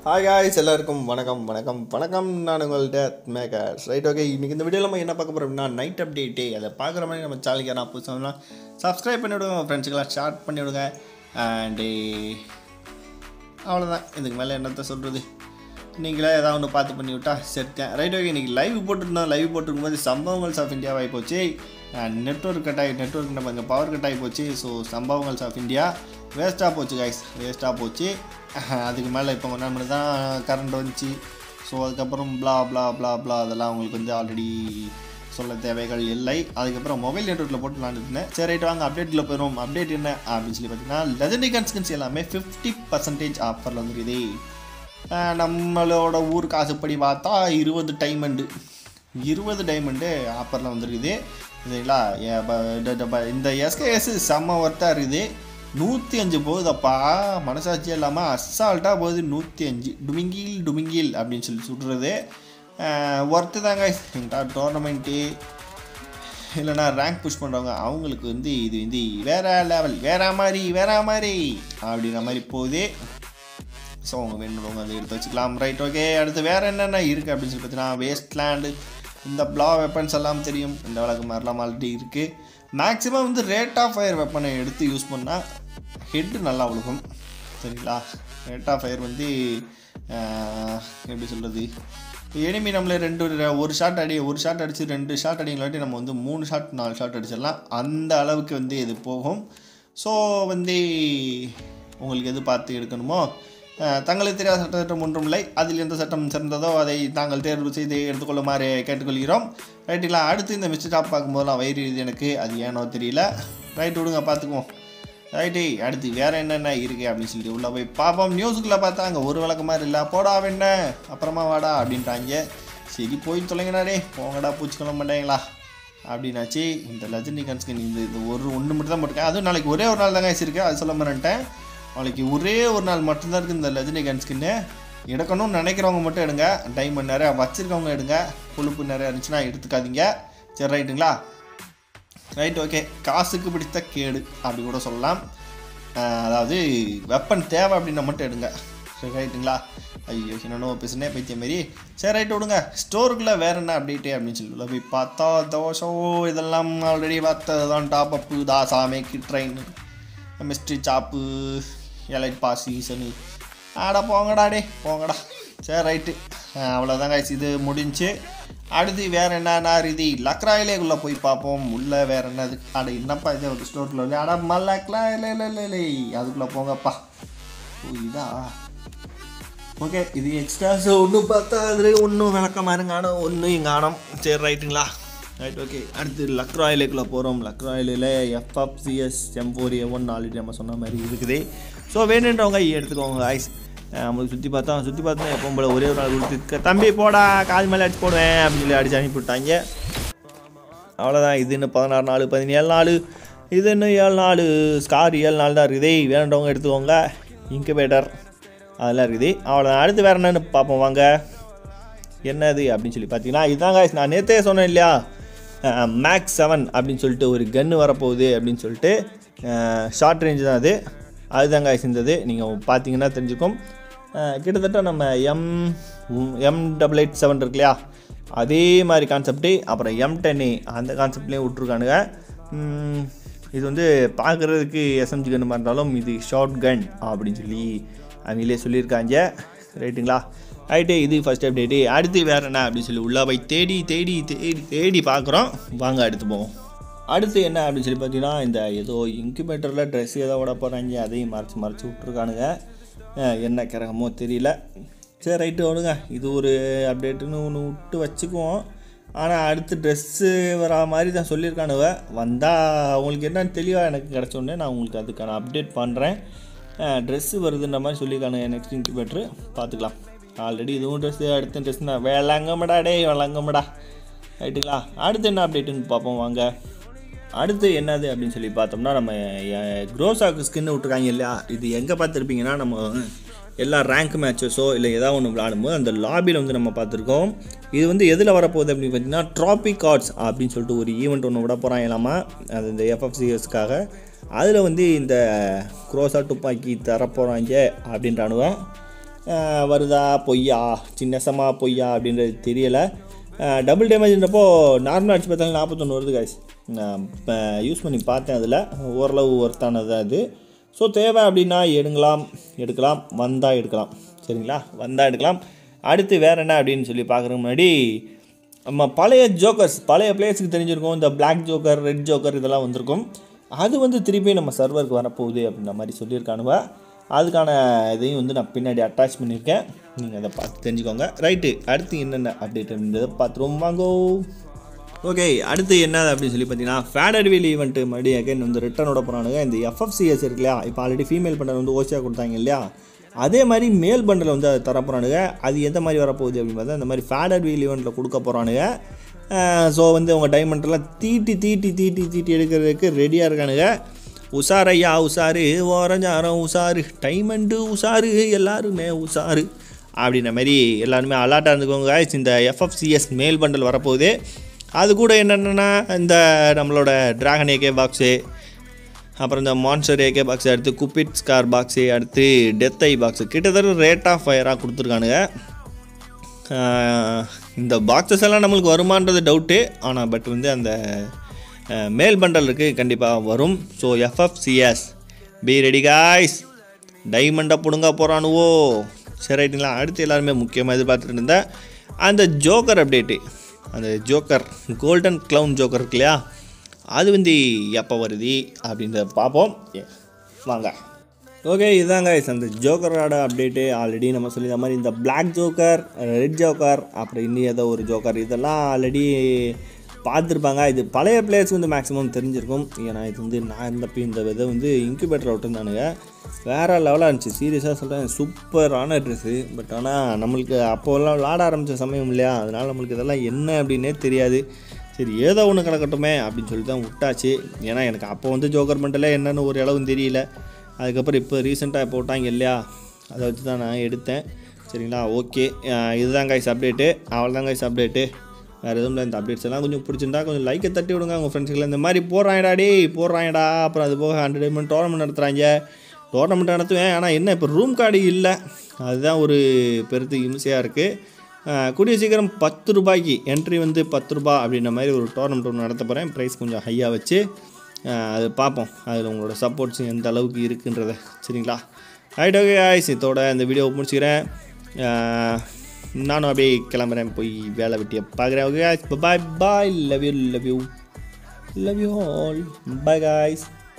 Hi guys எல்லாருக்கும் வணக்கம் வணக்கம் வணக்கம் நான் உங்கள்கிட்ட மேக்கர்ஸ் ரைட் ஓகே இன்றைக்கி இந்த வீடியோவில் நம்ம என்ன பார்க்க போகிறோம் அப்படின்னா நைட் அப்டேட்டே அதை பார்க்குற மாதிரி நம்ம சேனலுக்கு நான் புதுசாக சப்ஸ்கிரைப் பண்ணி விடுங்க ஃப்ரெண்ட்ஸுக்கெல்லாம் ஷேர் பண்ணி விடுங்க அண்டு அவ்வளோதான் இதுக்கு மேலே என்னத்த சொல்கிறது நீங்களே ஏதாவது ஒன்று பார்த்து பண்ணி விட்டா செட்டேன் ரைட் ஓகே இன்றைக்கி லைவ் போட்டுருந்தோம் லைவ் போட்டுருக்கும்போது சம்பவங்கள்ஸ் ஆஃப் இந்தியா ஆகி போச்சு நெட்ஒர்க் கட் ஆகி நெட்ஒர்க் நம்ம இங்கே பவர் கட் ஆகி போச்சு ஸோ சம்பவங்கள்ஸ் ஆஃப் இந்தியா வேஸ்ட்டாக போச்சு கைஸ் வேஸ்ட்டாக போச்சு அதுக்கு மேலே இப்போ கொஞ்ச நேரம் தான் கரண்ட் வந்துச்சு ஸோ அதுக்கப்புறம் ப்ளா ப்ளா ப்ளா ப்ளா அதெல்லாம் உங்களுக்கு வந்து ஆல்ரெடி சொல்ல தேவைகள் இல்லை அதுக்கப்புறம் மொபைல் நெட்ஒர்க்கில் போட்டு விளாண்டுருந்தேன் சரி ரைட் வாங்க அப்டேட்டில் போயிடும் அப்டேட் என்ன அப்படின்னு சொல்லி பார்த்தீங்கன்னா லெஜண்டரி கன்ஸ்கன்ஸ் எல்லாமே ஃபிஃப்டி பர்சன்டேஜ் ஆஃபரில் வந்துருக்குது ஆஹ் நம்மளோட ஊர் காசுப்படி பார்த்தா இருபது டைமண்டு இருபது டைமண்டு ஆஃபரில் வந்துருக்குது சரிங்களா ஏ- ப- ட- ட- ப- இந்த எஸ்கேஎஸ் செம்ம ஒர்த்தாக இருக்குது நூற்றி அஞ்சு போகுதப்பா மனசாட்சியே இல்லாமல் அசால்ட்டாக போகுது நூற்றி அஞ்சு டுமிங்கில் டுமிங்கில் அப்படின்னு சொல்லி சுடுறது ஒர்த்து தாங்க டோர்னமெண்ட்டு இல்லைனா ரேங்க் புஷ் பண்ணுறவங்க அவங்களுக்கு வந்து இது வந்து வேற லெவல் வேற மாதிரி வேற மாதிரி அப்படின்ற மாதிரி போகுது ஸோ அவங்க வேணுறவங்க அதை எடுத்து வச்சுக்கலாம் ரைட் ஓகே அடுத்து வேறு என்னென்ன இருக்குது அப்படின்னு சொல்லி பார்த்தீங்கன்னா வேஸ்ட்லேண்டு இந்த ப்ளா வெப்பன்ஸ் எல்லாம் தெரியும் இந்த வழக்கு மாதிரிலாம் ஆல்ரெடி இருக்குது மேக்ஸிமம் வந்து ரேட் ஆஃப் ஃபயர் வெப்பனை எடுத்து யூஸ் பண்ணால் ஹெட்டு நல்லா விழுகும் சரிங்களா ரேட் ஆஃப் ஃபயர் வந்து ஆஹ், எப்படி சொல்கிறது எனிமி நம்மளே ரெண்டு ஒரு ஷாட் அடி ஒரு ஷாட் அடித்து ரெண்டு ஷாட் அடிங்களாட்டி நம்ம வந்து மூணு ஷாட் நாலு ஷாட் அடிச்சிடலாம் அந்த அளவுக்கு வந்து இது போகும் ஸோ வந்து உங்களுக்கு எது பார்த்து எடுக்கணுமோ அஹ், தங்களுக்கு தெரியாத சட்டம் ஒன்றும் இல்லை அதில் எந்த சட்டம் சிறந்ததோ அதை நாங்கள் தேர்வு செய்து எடுத்துக்கொள்ளுமாறு கேட்டுக்கொள்கிறோம் ரைட்டுங்களா அடுத்து இந்த மிஸ்டர் டாப் பார்க்கும்போதெல்லாம் வயிறு இது எனக்கு அது ஏனோ தெரியல ரைட் விடுங்க பார்த்துக்குவோம் ரைட்டு அடுத்து வேறு என்னென்ன இருக்குது அப்படின்னு சொல்லிட்டு உள்ளே போய் பார்ப்போம் நியூஸுக்குள்ளே பார்த்தா அங்கே ஒரு விளக்க மாதிரி இல்லை போடா வெண்ண அப்புறமா வாடா அப்படின்ட்டாங்க சரி போய் தொலைங்கடாடே போங்கடா பூச்சிக்கொள்ள மாட்டேங்களா அப்படின்னாச்சு இந்த லெஜண்டி கன்ஸ்கின் இந்த இது ஒரு ஒன்று மட்டும் தான் போட்டிருக்கேன் அதுவும் நாளைக்கு ஒரே ஒரு நாள் தாங்க இருக்குது அது சொல்ல மாட்டேன் நாளைக்கு ஒரே ஒரு நாள் மட்டும்தான் இருக்குது இந்த லெஜண்டி கன்ஸ்கின்னு எடுக்கணும்னு நினைக்கிறவங்க மட்டும் எடுங்க டைமண்ட் நிறையா வச்சுருக்கவங்க எடுங்க கொழுப்பு நிறையா இருந்துச்சுன்னா எடுத்துக்காதீங்க சரி ரைட்டுங்களா ரைட் ஓகே காசுக்கு பிடித்த கேடு அப்படி கூட சொல்லலாம் அஹ் அதாவது வெப்பன் தேவை அப்படின்னா மட்டும் எடுங்க சரி ரைட்டுங்களா ஐயோ என்னென்னோ பேசுனே பைத்திய மாரி சரி ரைட் விடுங்க ஸ்டோருக்குள்ளே வேற என்ன அப்டேட்டு அப்படின்னு சொல்லி உள்ள போய் பார்த்தா தோஷோ இதெல்லாம் ஆல்ரெடி பார்த்தது தான் டாப் அப்பு தாசா மேக்கு train mystery shop elite pass season ஆடா போங்கடா டே போங்கடா சரி ரைட்டு அவ்வளோதாங்க இது முடிஞ்சு அடுத்து வேறு என்னன்னா இது லக்ராயிலேக்குள்ளே போய் பார்ப்போம் உள்ளே வேறு என்னது அட என்னப்பா இது ஒரு ஸ்டோரில் வந்து அட மல்லக்லா இல்லை இல்லை இல்லை இல்லை அதுக்குள்ளே போங்கப்பா ஓ இதா ஓகே இது எக்ஸ்ட்ராஸ் ஒன்றும் பார்த்தா அதில் ஒன்றும் விளக்கமாக இருங்கானோ ஒன்றும் இங்கே ஆனோம் சரி ரைட்டுங்களா ரைட் ஓகே அடுத்து லக்ராயிலேக்குள்ளே போகிறோம் லக்ராயிலில் எஃப்எஃப்சிஎஸ் எம்போரி ஒன் ஆல்ரெடி நம்ம சொன்ன மாதிரி இருக்குது ஸோ வேணுன்றவங்க எடுத்துக்கோங்க ஐஸ் நம்மளுக்கு சுற்றி பார்த்தா சுற்றி பார்த்தா எப்போ போல ஒரே ஒரு நாள் கொடுத்து தம்பி போடா கால் மேலே அடிச்சு போடுவேன் அப்படின்னு சொல்லி அடிச்சு அனுப்பி விட்டாங்க அவ்வளோதான் இது இன்னும் பதினாறு நாள் பதினேழு நாள் இது இன்னும் ஏழு நாள் ஸ்கார் ஏழு நாள் தான் இருக்குது வேணுன்றவங்க எடுத்துக்கோங்க இன்குபேட்டர் அதெல்லாம் இருக்குது அவ்வளோதான் அடுத்து வேறு என்னன்னு பார்ப்போம் வாங்க என்னது அப்படின்னு சொல்லி பார்த்தீங்கன்னா இதுதான் guys நான் நேற்றே சொன்னேன் இல்லையா மேக்ஸ் செவன் அப்படின்னு சொல்லிட்டு ஒரு கன்று வரப்போகுது அப்படின்னு சொல்லிட்டு ஷார்ட் ரேஞ்சு தான் அது அதுதான் guys இருந்தது நீங்கள் பார்த்தீங்கன்னா தெரிஞ்சுக்கும் அஹ், கிட்டத்தட்ட நம்ம M M double eight seven இருக்கு இல்லையா அதே மாதிரி கான்செப்ட்டு அப்புறம் எம் டென் அந்த கான்செப்ட்லேயும் விட்ருக்கானுங்க உம், இது வந்து பார்க்குறதுக்கு எஸ்எம்ஜி கன்று மாதிரி இருந்தாலும் இது ஷார்ட் கன் அப்படின்னு சொல்லி அவங்களே சொல்லியிருக்காங்க ரைட்டுங்களா ரைட்டு இது ஃபஸ்ட் அப்டேட்டு அடுத்து வேறு என்ன அப்படின்னு சொல்லி உள்ளே போய் தேடி தேடி தேடி தேடி பார்க்குறோம் வாங்க அடுத்து போவோம் அடுத்து என்ன அப்படின்னு சொல்லி பார்த்தீங்கன்னா இந்த ஏதோ இன்குபேட்டரில் ட்ரெஸ் ஏதோ விட போகிறாங்க அதையும் மறைச்சி மறைச்சி விட்ருக்கானுங்க அஹ் என்ன கிரகமோ தெரியல சரி ரைட்டு விடுங்க இது ஒரு அப்டேட்டுன்னு ஒன்று விட்டு வச்சுக்குவோம் ஆனால் அடுத்து ட்ரெஸ்ஸு வரா மாதிரி தான் சொல்லியிருக்கானுவ வந்தால் அவங்களுக்கு என்னன்னு தெளிவாக எனக்கு கிடச்சோடனே நான் உங்களுக்கு அதுக்கான அப்டேட் பண்ணுறேன் ட்ரெஸ்ஸு வருதுன்ற மாதிரி சொல்லியிருக்கானுங்க நெக்ஸ்ட் இன்குபேட்ரு பார்த்துக்கலாம் ஆல்ரெடி இதுவும் ட்ரெஸ்ஸு அடுத்த ட்ரெஸ் நான் விளங்கமடா டே விளங்கமடா ரைட்டுங்களா அடுத்து என்ன அப்டேட்டுன்னு பார்ப்போம் வாங்க அடுத்து என்னது அப்படின்னு சொல்லி பார்த்தோம்னா நம்ம க்ரோஸாக்கு ஸ்கின் விட்ருக்காங்க இல்லையா இது எங்கே பார்த்துருப்பீங்கன்னா நம்ம எல்லா ரேங்க் மேட்சஸோ இல்லை ஏதாவது ஒன்று விளாடும்போது அந்த லாபியில் வந்து நம்ம பார்த்துருக்கோம் இது வந்து எதில் வரப்போகுது அப்படின்னு பார்த்தீங்கன்னா ட்ராபிக் கார்ட்ஸ் அப்படின்னு சொல்லிட்டு ஒரு ஈவெண்ட் ஒன்று விட போகிறான் இல்லாமா அது இந்த எஃப்எஃப்சிஎஸ்க்காக அதில் வந்து இந்த குரோசா துப்பாக்கி தரப்போகிறாங்க அப்படின்றானுவ அஹ், வருதா பொய்யா சின்னசமா பொய்யா அப்படின்றது தெரியலை டபுள் டேமேஜ்ன்றப்போ நார்மல் அடிச்சு பார்த்தாலும் நாற்பத்தொன்று வருது காய்ஸ் நான் இப்போ யூஸ் பண்ணி பார்த்தேன் அதில் ஓரளவு ஒர்த்தானது தான் இது ஸோ தேவை அப்படின்னா எடுங்கலாம் எடுக்கலாம் வந்தால் எடுக்கலாம் சரிங்களா வந்தால் எடுக்கலாம் அடுத்து வேறு என்ன அப்படின்னு சொல்லி பார்க்குறதுக்கு முன்னாடி நம்ம பழைய ஜோக்கர்ஸ் பழைய பிளேயர்ஸுக்கு தெரிஞ்சிருக்கும் இந்த Black ஜோக்கர் ரெட் ஜோக்கர் இதெல்லாம் வந்திருக்கும் அது வந்து திருப்பி நம்ம சர்வருக்கு வரப்போகுது அப்படின்ற மாதிரி சொல்லியிருக்கானுவ அதுக்கான இதையும் வந்து நான் பின்னாடி அட்டாச் பண்ணியிருக்கேன் நீங்கள் அதை பார்த்து தெரிஞ்சுக்கோங்க ரைட்டு அடுத்து என்னென்ன அப்டேட் அப்படின்றத பார்த்துருவோம் வாங்கோ ஓகே அடுத்து என்ன அப்படின்னு சொல்லி பார்த்தீங்கன்னா ஃபேடர் வீல் ஈவெண்ட்டு மறுபடியும் அகைன் வந்து ரிட்டர்னோட போகிறானுங்க இந்த எஃப்எஃப்சிஎஸ் இருக்கு இல்லையா இப்போ ஆல்ரெடி ஃபீமேல் பண்டல் வந்து ஓசியாக கொடுத்தாங்க இல்லையா அதே மாதிரி மேல் பண்டல் வந்து அதை தர போகிறானுங்க அது எந்த மாதிரி வரப்போகுது அப்படின்னு பார்த்தா இந்த மாதிரி ஃபேடர் வீல் ஈவெண்ட்டில் கொடுக்க போகிறானுங்க ஸோ வந்து அவங்க டைமண்ட்லாம் தீட்டி தீட்டி தீட்டி தீட்டி எடுக்கிறதுக்கு ரெடியாக இருக்கானுங்க உஷாரையா உஷாரு ஓரஞ்சாரம் உஷாரு டைமண்டு உஷாரு எல்லாருமே உஷாரு அப்படின்ற மாதிரி எல்லாருமே அலாட்டாக இருந்துக்கோங்க guys. இந்த எஃப்எஃப்சிஎஸ் மேல் பண்டல் வரப்போகுது அது கூட என்னென்னா இந்த நம்மளோட டிராகன் ஏகே பாக்ஸு அப்புறம் இந்த மான்ஸ்டர் ஏகே பாக்ஸ் அடுத்து குப்பிட் ஸ்கார் பாக்ஸு அடுத்து டெத் ஐ பாக்ஸு கிட்டத்தட்ட ரேட் ஆஃப் ஃபயராக கொடுத்துருக்கானுங்க ஆஹ் இந்த பாக்ஸஸ் எல்லாம் நம்மளுக்கு வருமானது டவுட்டு ஆனால் பட் வந்து அந்த ஆஹ் மேல் பண்டல் இருக்குது கண்டிப்பாக வரும் so FFCS be ready guys டைமண்டை பிடுங்க போகிறானுவோ சரி ரைட்டுங்களா அடுத்து எல்லாருமே முக்கியமாக எதிர்பார்த்துட்டு இருந்தேன் அந்த ஜோக்கர் அப்டேட்டு அந்த ஜோக்கர் கோல்டன் க்ளவுன் ஜோக்கர் இருக்கு இல்லையா அது வந்து எப்போ வருது அப்படின்றத பார்ப்போம் ஏ, வாங்க ஓகே இதாங்க guys, அந்த ஜோக்கரோட அப்டேட்டு ஆல்ரெடி நம்ம சொல்லி மாதிரி இந்த Black ஜோக்கர் ரெட் ஜோக்கர் அப்புறம் இன்னும் ஏதோ ஒரு ஜோக்கர் இதெல்லாம் ஆல்ரெடி பார்த்துருப்பாங்க இது பழைய பிளேயர்ஸ் வந்து மேக்ஸிமம் தெரிஞ்சிருக்கும் ஏன்னா இது வந்து நான் இருந்தப்போ இந்த விதை வந்து இன்குபேட்டர் விட்டுருந்தானுங்க வேறு லெவலாக இருந்துச்சு சீரியஸாக சொல்கிறேன் சூப்பரான ட்ரெஸ்ஸு பட் ஆனால் நம்மளுக்கு அப்போல்லாம் விளாட ஆரம்பித்த சமயம் இல்லையா அதனால் நம்மளுக்கு இதெல்லாம் என்ன அப்படின்னே தெரியாது சரி ஏதோ ஒன்று கிடக்கட்டுமே அப்படின்னு சொல்லி தான் விட்டாச்சு ஏன்னா எனக்கு அப்போ வந்து ஜோக்கர் மண்டலே என்னன்னு ஒரு அளவும் தெரியல அதுக்கப்புறம் இப்போ ரீசெண்டாக இப்போ விட்டாங்க இல்லையா அதை வச்சு தான் நான் எடுத்தேன் சரிங்களா ஓகே இதுதான் கைஸ் அப்டேட்டு அவ்வளோதான் கைஸ் அப்டேட்டு வேறு எதுவும் இல்லை இந்த அப்டேட்ஸ் எல்லாம் கொஞ்சம் பிடிச்சிருந்தா கொஞ்சம் லைக்கை தட்டி விடுங்க உங்கள் ஃப்ரெண்ட்ஸுக்குள்ள இந்த மாதிரி போடுறாங்கடா டேய் போடுறாங்கடா அப்புறம் அது போக ஹண்ட்ரட் டைமண்ட் டோர்னமெண்ட் நடத்துகிறாங்க டோர்னமெண்ட் நடத்துவேன் ஆனால் என்ன இப்போ ரூம் கார்டு இல்லை அதுதான் ஒரு பெருத்து இம்சையாக இருக்குது கூடிய சீக்கிரம் பத்து ரூபாய்க்கு என்ட்ரி வந்து பத்து ரூபா அப்படின்ற மாதிரி ஒரு டோர்னமெண்ட் ஒன்று நடத்த போகிறேன் ப்ரைஸ் கொஞ்சம் ஹையாக வச்சு அஹ், அது பார்ப்போம் அதில் உங்களோட சப்போர்ட்ஸ் எந்த அளவுக்கு இருக்குன்றத சரிங்களா ரைட் ஓகே ஆயிஸ் இதோட இந்த வீடியோவை முடிச்சுக்கிறேன் அஹ், நானும் அப்படியே கிளம்புறேன் போய் வேலை வெட்டியை பார்க்குறேன் okay bye bye love you love you love you all bye guys